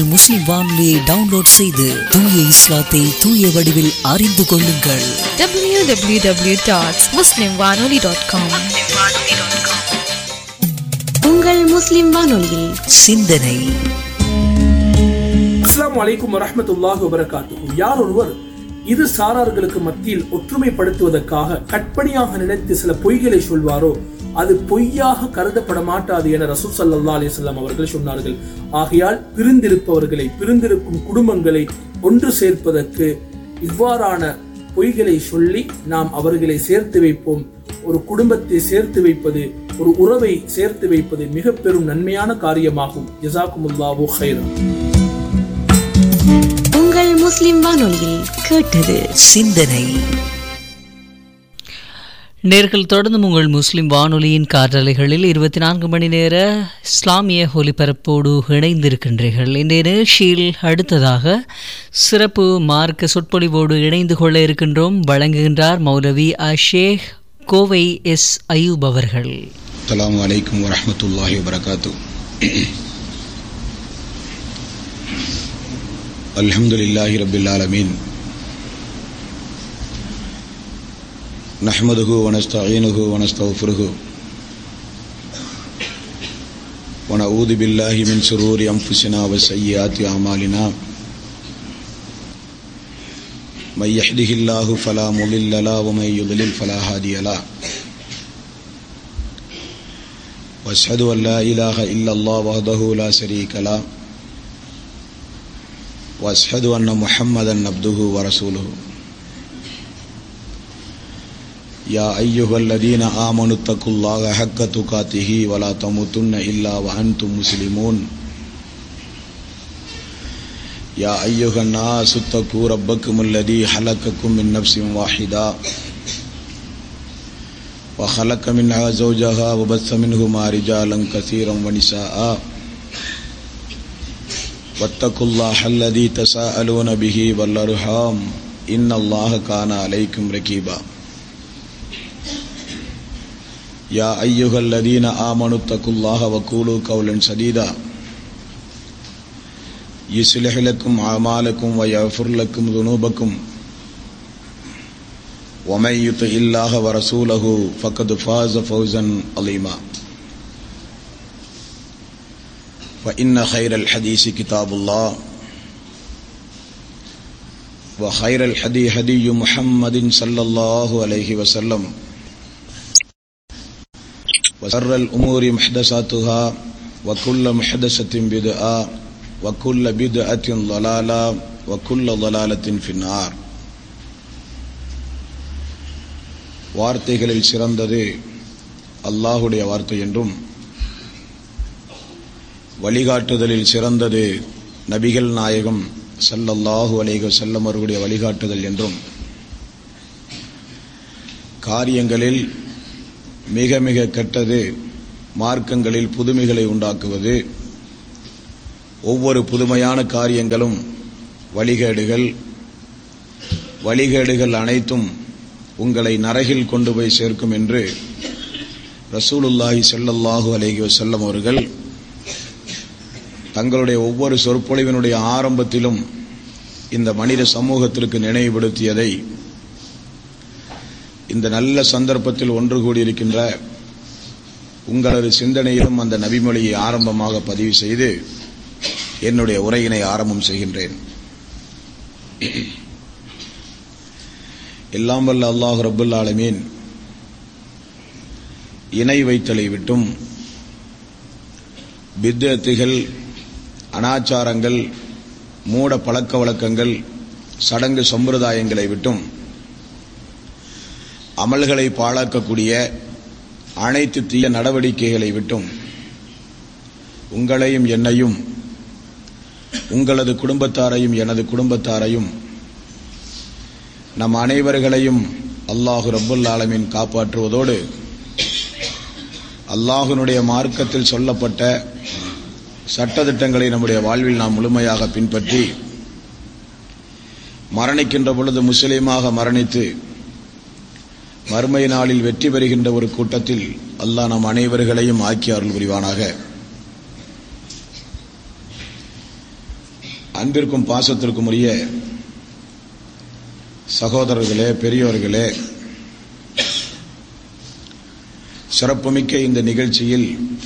முஸ்லிம் வானொலியை டவுன்லோட் செய்து தூய இஸ்லாத்தை தூய வடிவில் அறிந்து கொள்ளுங்கள் www.muslimwanoli.com உங்கள் முஸ்லிம் வானொலியில் சிந்தனை அஸ்ஸலாமு அலைக்கும் வரஹ்மத்துல்லாஹி வபரகாத்துஹு யார் ஒருவர் இரு சாரார்களுக்கு மத்தியில் ஒற்றுமைப்படுத்துவதற்காக கற்பனையாக நினைத்து சில பொய்களை சொல்வாரோ அது பொய்யாக கருதப்பட மாட்டாது என ரசூல் ஸல்லல்லாஹு அலைஹி வஸல்லம் அவர்கள் சொன்னார்கள் ஆகையால் பிரிந்திருப்பவர்களை பிரிந்திருக்கும் குடும்பங்களை ஒன்று சேர்ப்பதற்கு இவ்வாறான பொய்களை சொல்லி நாம் அவர்களை சேர்த்து வைப்போம் ஒரு குடும்பத்தை சேர்த்து வைப்பது ஒரு உறவை சேர்த்து வைப்பது மிக பெரும் நன்மையான காரியமாகும் ஜஸாக்குமுல்லாஹு ஹைரன் உங்கள் முஸ்லிம் வானொலியில் கேட்டது சிந்தனை நேர்கள் தொடர்ந்து உங்கள் முஸ்லிம் வானொலியின் காற்றலைகளில் இருபத்தி நான்கு மணி நேர இஸ்லாமிய ஒலிபரப்போடு இணைந்திருக்கின்றீர்கள் இன்றைய நிகழ்ச்சியில் அடுத்ததாக சிறப்பு மார்க்க சொற்பொழிவோடு இணைந்து கொள்ள இருக்கின்றோம் வழங்குகின்றார் மௌலவி அஷேக் கோவை எஸ் அயூப் அவர்கள் அஸ்ஸலாமு அலைக்கும் வரஹ்மத்துல்லாஹி வபரகாத்து அல்ஹம்துலில்லாஹி ரப்பில் ஆலமீன் நஹ்மதுஹு வனஸ்தஈனுஹு வனஸ்தக்ஃபிருஹு ونعوذ بالله من شرور أنفسنا وسيئات أعمالنا من يهده الله فلا مضل له ومن يضلل فلا هادي له واشهد ان لا اله الا الله وحده لا شريك له واشهد ان محمدا عبده ورسوله يا ايها الذين امنوا اتقوا الله حق تقاته ولا تموتن الا وانتم مسلمون يا ايها الناس اتقوا ربكم الذي خلقكم من نفس واحده وخلق منها زوجها وبث منهما رجالا كثيرا ونساء واتقوا الله الذي تساءلون به والارحام ان الله كان عليكم رقيبا يا ايها الذين امنوا اتقوا الله وقولوا قولا سديدا يصلح لكم اعمالكم ويغفر لكم ذنوبكم ومن يطع الله ورسوله فقد فاز فوزا عظيما فإن خير الحديث كتاب الله وخير الحدي هدي محمد صلى الله عليه وسلم وشر الأمور محدثاتها وكل محدثة بدعة وكل بدعة ضلالة وكل ضلالة في النار வார்த்தைகளில் சிறந்தது அல்லாஹுடைய வார்த்தை என்றும் வழிகாட்டுதலில் சிறந்தது நபிகள் நாயகம் சல்லல்லாஹு அலைஹி செல்லம் அவர்களுடைய வழிகாட்டுதல் என்றும் காரியங்களில் மிக மிக கெட்டது மார்க்கங்களில் புதுமைகளை உண்டாக்குவது ஒவ்வொரு புதுமையான காரியங்களும் வழிகேடுகள் வழிகேடுகள் அனைத்தும் உங்களை நரகில் கொண்டு போய் சேர்க்கும் என்று ரசூலுல்லாஹி ஸல்லல்லாஹு அலைஹி வஸல்லம் அவர்கள் தங்களுடைய ஒவ்வொரு சொற்பொழிவினுடைய ஆரம்பத்திலும் இந்த மனித சமூகத்திற்கு நினைவுபடுத்தியதை இந்த நல்ல சந்தர்ப்பத்தில் ஒன்று கூடியிருக்கின்ற உங்களது சிந்தனையிலும் அந்த நபிமொழியை ஆரம்பமாக பதிவு செய்து என்னுடைய உரையினை ஆரம்பம் செய்கின்றேன் எல்லாம் வல்ல அல்லாஹ் ரபுல் ஆலமீன் இணை வைத்தலை விட்டும் பித்தத்துகள் அனாச்சாரங்கள் மூட பழக்க வழக்கங்கள் சடங்கு சம்பிரதாயங்களை விட்டும் அமல்களை பாழாக்கக்கூடிய அனைத்து தீய நடவடிக்கைகளை விட்டும் உங்களையும் என்னையும் உங்களது குடும்பத்தாரையும் எனது குடும்பத்தாரையும் நம் அனைவர்களையும் அல்லாஹு ரப்புல் ஆலமீன் காப்பாற்றுவதோடு அல்லாஹுனுடைய மார்க்கத்தில் சொல்லப்பட்ட சட்டதிட்டங்களை நம்முடைய வாழ்வில் நாம் முழுமையாக பின்பற்றி மரணிக்கின்ற பொழுது முஸ்லீமாக மரணித்து மறுமை நாளில் வெற்றி பெறுகின்ற ஒரு கூட்டத்தில் அல்லாஹ் நம் அனைவர்களையும் ஆக்கி அருள் புரிவானாக அன்பிற்கும் பாசத்திற்கும் உரிய சகோதரர்களே பெரியோர்களே சிறப்புமிக்க இந்த நிகழ்ச்சியில்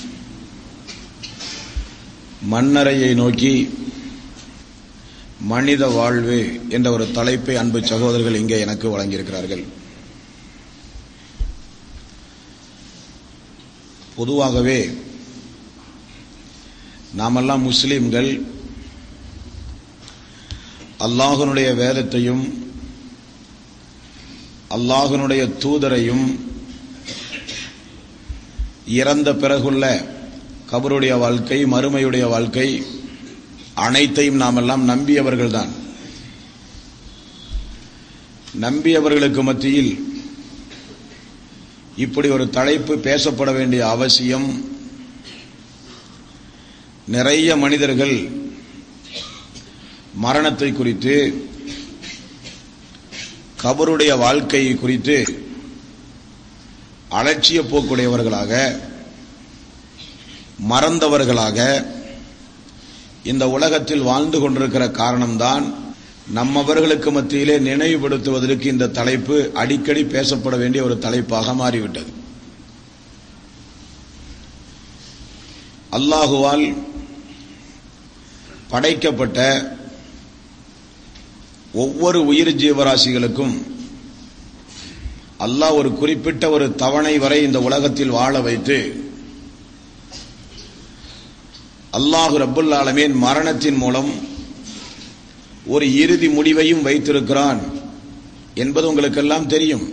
மண்ணறையை நோக்கி மனித வாழ்வு என்ற ஒரு தலைப்பை அன்பு சகோதரர்கள் இங்கே எனக்கு வழங்கியிருக்கிறார்கள் பொதுவாகவே நாமெல்லாம் முஸ்லிம்கள் அல்லாஹனுடைய வேதத்தையும் அல்லாஹனுடைய தூதரையும் இறந்த பிறகுள்ள கபருடைய வாழ்க்கை மறுமையுடைய வாழ்க்கை அனைத்தையும் நாமெல்லாம் நம்பியவர்கள்தான் நம்பியவர்களுக்கு மத்தியில் இப்படி ஒரு தலைப்பு பேசப்பட வேண்டிய அவசியம் நிறைய மனிதர்கள் மரணத்தை குறித்து கபருடைய வாழ்க்கை குறித்து அலட்சிய போக்குடையவர்களாக மறந்தவர்களாக இந்த உலகத்தில் வாழ்ந்து கொண்டிருக்கிற காரணம்தான் நம்மவர்களுக்கு மத்தியிலே நினைவுபடுத்துவதற்கு இந்த தலைப்பு அடிக்கடி பேசப்பட வேண்டிய ஒரு தலைப்பாக மாறிவிட்டது அல்லாஹுவால் படைக்கப்பட்ட ஒவ்வொரு உயிர் ஜீவராசிகளுக்கும் அல்லாஹ் ஒரு குறிப்பிட்ட ஒரு தவணை வரை இந்த உலகத்தில் வாழ வைத்து அல்லாஹு ரப்புல் ஆலமீன் மரணத்தின் மூலம் ஒரு இறுதி முடிவையும் வைத்திருக்கிறான் என்பது உங்களுக்கெல்லாம் தெரியும்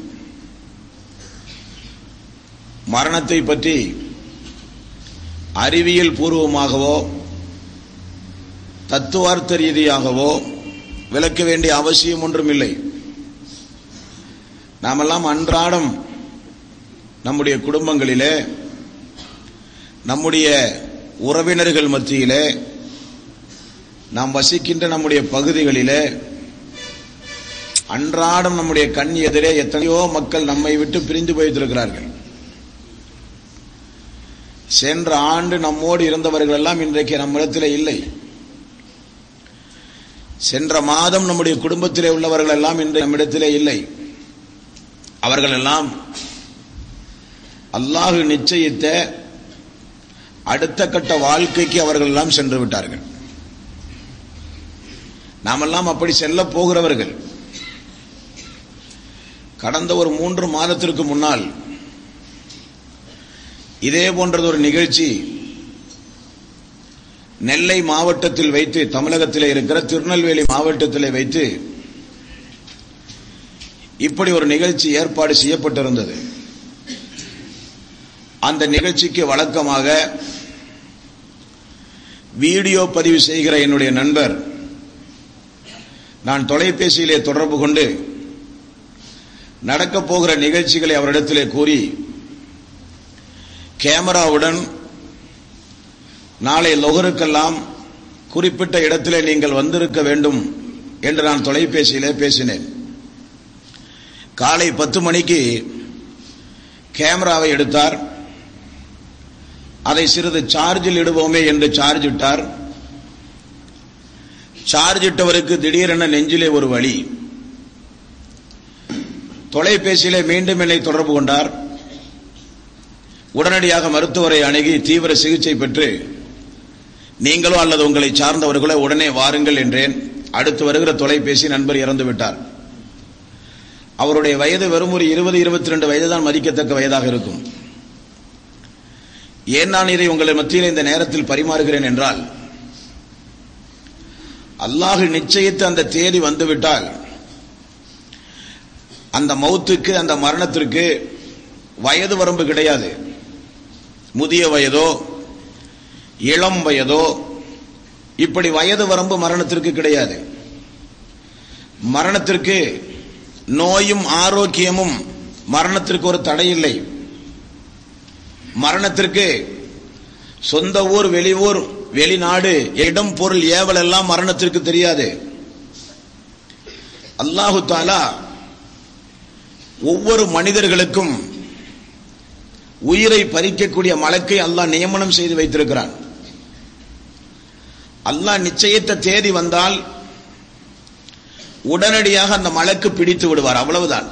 மரணத்தை பற்றி அறிவியல் பூர்வமாகவோ தத்துவார்த்த ரீதியாகவோ விளக்க வேண்டிய அவசியம் ஒன்றும் இல்லை நாமெல்லாம் அன்றாடம் நம்முடைய குடும்பங்களிலே நம்முடைய உறவினர்கள் மத்தியிலே நாம் வசிக்கின்ற நம்முடைய பகுதிகளிலே அன்றாடம் நம்முடைய கண் எதிரே எத்தனையோ மக்கள் நம்மை விட்டு பிரிந்து போய்த்திருக்கிறார்கள் சென்ற ஆண்டு நம்மோடு இருந்தவர்கள் எல்லாம் இன்றைக்கு நம்மிடத்தில் இல்லை சென்ற மாதம் நம்முடைய குடும்பத்திலே உள்ளவர்கள் எல்லாம் இன்று நம்மிடத்திலே இல்லை அவர்கள் எல்லாம் அல்லாஹு நிச்சயித்த அடுத்த கட்ட வாழ்க்கைக்கு அவர்கள் எல்லாம் சென்று விட்டார்கள் நாமெல்லாம் அப்படி செல்ல போகிறவர்கள் கடந்த ஒரு மூன்று மாதத்திற்கு முன்னால் இதே போன்றது ஒரு நிகழ்ச்சி நெல்லை மாவட்டத்தில் வைத்து தமிழகத்தில் இருக்கிற திருநெல்வேலி மாவட்டத்தில் வைத்து இப்படி ஒரு நிகழ்ச்சி ஏற்பாடு செய்யப்பட்டிருந்தது அந்த நிகழ்ச்சிக்கு வழக்கமாக வீடியோ பதிவு செய்கிற என்னுடைய நண்பர் நான் தொலைபேசியிலே தொடர்பு கொண்டு நடக்கப் போகிற நிகழ்ச்சிகளை அவரிடத்திலே கூறி கேமராவுடன் நாளை லொகருக்கெல்லாம் குறிப்பிட்ட இடத்திலே நீங்கள் வந்திருக்க வேண்டும் என்று நான் தொலைபேசியிலே பேசினேன் காலை பத்து மணிக்கு கேமராவை எடுத்தார் அதை சிறிது சார்ஜில் இடுவோமே என்று சார்ஜ் இட்டார் சார்ஜ் இட்டவருக்கு திடீரென நெஞ்சிலே ஒரு வழி தொலைபேசியிலே மீண்டும் என்னை தொடர்பு கொண்டார் உடனடியாக மருத்துவரை அணுகி தீவிர சிகிச்சை பெற்று நீங்களோ அல்லது உங்களை சார்ந்தவர்களோ உடனே வாருங்கள் என்றேன் அடுத்து வருகிற தொலைபேசி நண்பர் இறந்து விட்டார் அவருடைய வயது வெறும் ஒரு இருபது இருபத்தி ரெண்டு வயது தான் மதிக்கத்தக்க வயதாக இருக்கும் ஏன் நான் இதை உங்களை மத்தியில் இந்த நேரத்தில் பரிமாறுகிறேன் என்றால் அல்லாஹு நிச்சயித்து அந்த தேதி வந்துவிட்டால் அந்த மௌத்துக்கு அந்த மரணத்திற்கு வயது வரம்பு கிடையாது முதிய வயதோ இளம் வயதோ இப்படி வயது வரம்பு மரணத்திற்கு கிடையாது மரணத்திற்கு நோயும் ஆரோக்கியமும் மரணத்திற்கு ஒரு தடை இல்லை மரணத்திற்கு சொந்த ஊர் வெளியூர் வெளிநாடு இடம் பொருள் ஏவல் எல்லாம் மரணத்திற்கு தெரியாது அல்லாஹு தாலா ஒவ்வொரு மனிதர்களுக்கும் உயிரை பறிக்கக்கூடிய மலக்கை அல்லாஹ் நியமனம் செய்து வைத்திருக்கிறான் அல்லாஹ் நிச்சயித்த தேதி வந்தால் உடனடியாக அந்த மலக்கு பிடித்து விடுவார் அவ்வளவுதான்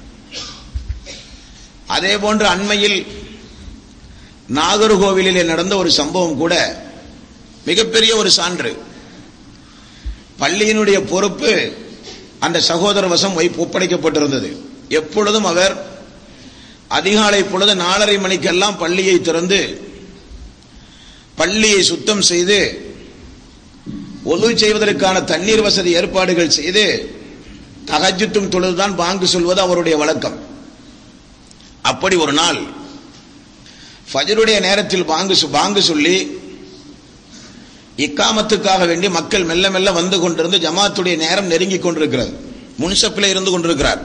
அதே போன்று அண்மையில் நாகர்கோவிலிலே நடந்த ஒரு சம்பவம் கூட மிகப்பெரிய ஒரு சான்று பள்ளியினுடைய பொறுப்பு அந்த சகோதர வசம் வை ஒப்படைக்கப்பட்டிருந்தது எப்பொழுதும் அவர் அதிகாலை பொழுது நாலரை மணிக்கெல்லாம் பள்ளியை திறந்து பள்ளியை சுத்தம் செய்து ஒது செய்வதற்கான தண்ணீர் வசதி ஏற்பாடுகள் செய்து தகஜத்தும் தொழுதுதான் பாங்கு சொல்வது அவருடைய வழக்கம் அப்படி ஒரு நாள் ஃபஜருடைய நேரத்தில் பாங்கு சொ- பாங்கு சொல்லி இக்காமத்துக்காக வேண்டி மக்கள் மெல்ல மெல்ல வந்து கொண்டிருந்து ஜமாத்துடைய நேரம் நெருங்கிக் கொண்டிருக்கிறது முன்சப்பில் இருந்து கொண்டிருக்கிறார்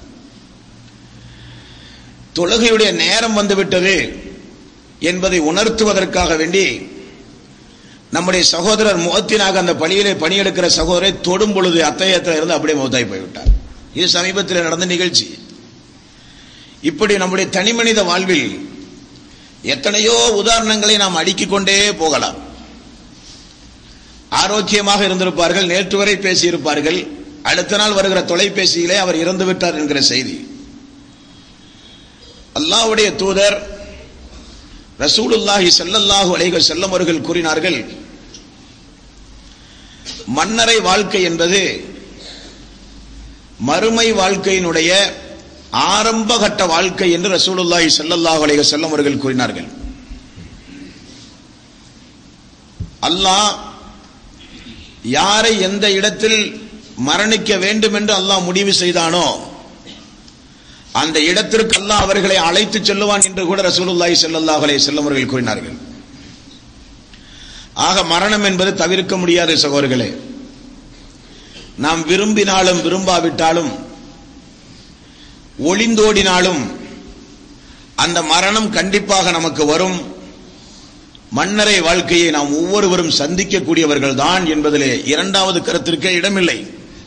தொழுகையுடைய நேரம் வந்துவிட்டது என்பதை உணர்த்துவதற்காக வேண்டி நம்முடைய சகோதரர் முகத்தினாக அந்த பணியிலே பணியெடுக்கிற சகோதரை தொடும் பொழுது அத்தையத்தில் இருந்து அப்படியே முகத்தாய் போய்விட்டார் இது சமீபத்தில் நடந்த நிகழ்ச்சி இப்படி நம்முடைய தனிமனித வாழ்வில் எத்தனையோ உதாரணங்களை நாம் அடுக்கிக் கொண்டே போகலாம் ஆரோக்கியமாக இருந்திருப்பார்கள் நேற்று வரை பேசியிருப்பார்கள் அடுத்த நாள் வருகிற தொலைபேசியிலே அவர் இறந்து விட்டார் என்கிற செய்தி அல்லாஹ்வுடைய தூதர் ரசூலுல்லாஹி ஸல்லல்லாஹு அலைஹி வஸல்லம் அவர்கள் கூறினார்கள் மன்னரை வாழ்க்கை என்பது மறுமை வாழ்க்கையினுடைய ஆரம்ப கட்ட வாழ்க்கை என்று ரசூலுல்லாஹி ஸல்லல்லாஹு அலைஹி வஸல்லம் அவர்கள் கூறினார்கள் அல்லாஹ் யாரை எந்த இடத்தில் மரணிக்க வேண்டும் என்று அல்லாஹ் முடிவு செய்தானோ அந்த இடத்திற்கு அல்லாஹ் அவர்களை அழைத்து செல்லுவான் என்று கூட ரசூலுல்லாஹி ஸல்லல்லாஹு அலைஹி வஸல்லம் அவர்கள் கூறினார்கள் ஆக மரணம் என்பது தவிர்க்க முடியாத சகோதரர்களே நாம் விரும்பினாலும் விரும்பாவிட்டாலும் ஒளிந்தோடினாலும் அந்த மரணம் கண்டிப்பாக நமக்கு வரும் மன்னரை வாழ்க்கையை நாம் ஒவ்வொருவரும் சந்திக்கக்கூடியவர்கள் தான் என்பதிலே இரண்டாவது கருத்திற்கே இடமில்லை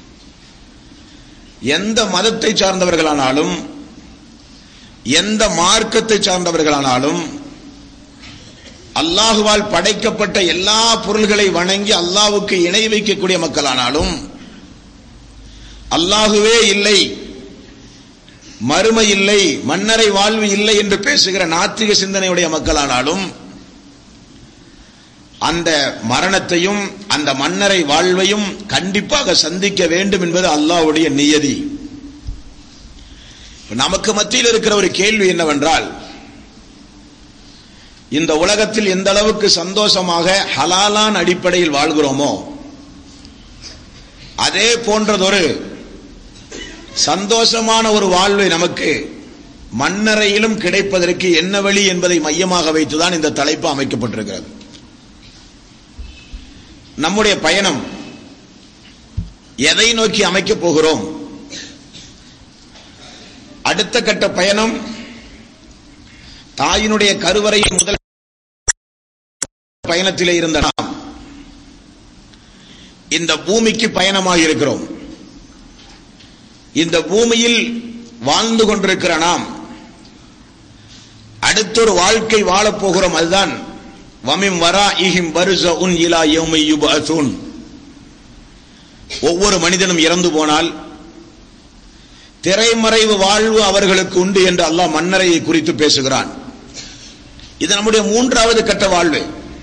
எந்த மதத்தை சார்ந்தவர்களானாலும் எந்த மார்க்கத்தை சார்ந்தவர்களானாலும் அல்லாஹுவால் படைக்கப்பட்ட எல்லா பொருள்களை வணங்கி அல்லாஹ்வுக்கு இணை வைக்கக்கூடிய மக்களானாலும் அல்லாஹுவே இல்லை மறுமை இல்லை மன்னரை வாழ்வு இல்லை என்று பேசுகிற நாத்திக சிந்தனையுடைய மக்களானாலும் அந்த மரணத்தையும் அந்த மன்னரை வாழ்வையும் கண்டிப்பாக சந்திக்க வேண்டும் என்பது அல்லாஹ்வுடைய நியதி நமக்கு மத்தியில் இருக்கிற ஒரு கேள்வி என்னவென்றால் இந்த உலகத்தில் எந்த அளவுக்கு சந்தோஷமாக ஹலாலான் அடிப்படையில் வாழ்கிறோமோ அதே போன்றதொரு சந்தோஷமான ஒரு வாழ்வை நமக்கு மன்னரையிலும் கிடைப்பதற்கு என்ன வழி என்பதை மையமாக வைத்துதான் இந்த தலைப்பு அமைக்கப்பட்டிருக்கிறது நம்முடைய பயணம் எதை நோக்கி அமைக்கப் போகிறோம் அடுத்த கட்ட பயணம் தாயினுடைய கருவறையின் முதல் பயணத்திலே இருந்த நாம் இந்த பூமிக்கு பயணமாக இருக்கிறோம் இந்த பூமியில் வாழ்ந்து கொண்டிருக்கிற நாம் அடுத்தொரு வாழ்க்கை வாழப் போகிறோம் அதுதான் வமிம் வரா இஹிம் வருச உன் இலா யௌமை யுபஅஸூன் ஒவ்வொரு மனிதனும் இறந்து போனால் திரைமறைவு வாழ்வு அவர்களுக்கு உண்டு என்று அல்லாஹ் மன்னரையை குறித்து பேசுகிறான் இது நம்முடைய மூன்றாவது கட்ட வாழ்வு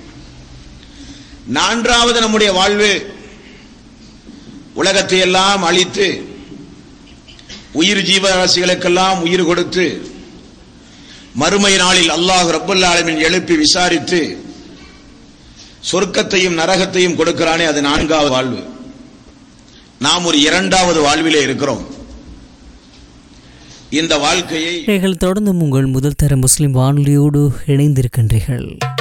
நான்காவது நம்முடைய வாழ்வு உலகத்தை எல்லாம் அழித்து உயிர் ஜீவராசிகளுக்கெல்லாம் உயிர் கொடுத்து மறுமை நாளில் அல்லாஹ் ரப்பல் ஆலமீன் எழுப்பி விசாரித்து சொர்க்கத்தையும் நரகத்தையும் கொடுக்கிறானே அது நான்காவது வாழ்வு நாம் ஒரு இரண்டாவது வாழ்விலே இருக்கிறோம் இந்த வாழ்க்கையை நீங்கள் தொடர்ந்து உங்கள் முதல் தர முஸ்லிம் வானொலியோடு இணைந்திருக்கின்றீர்கள்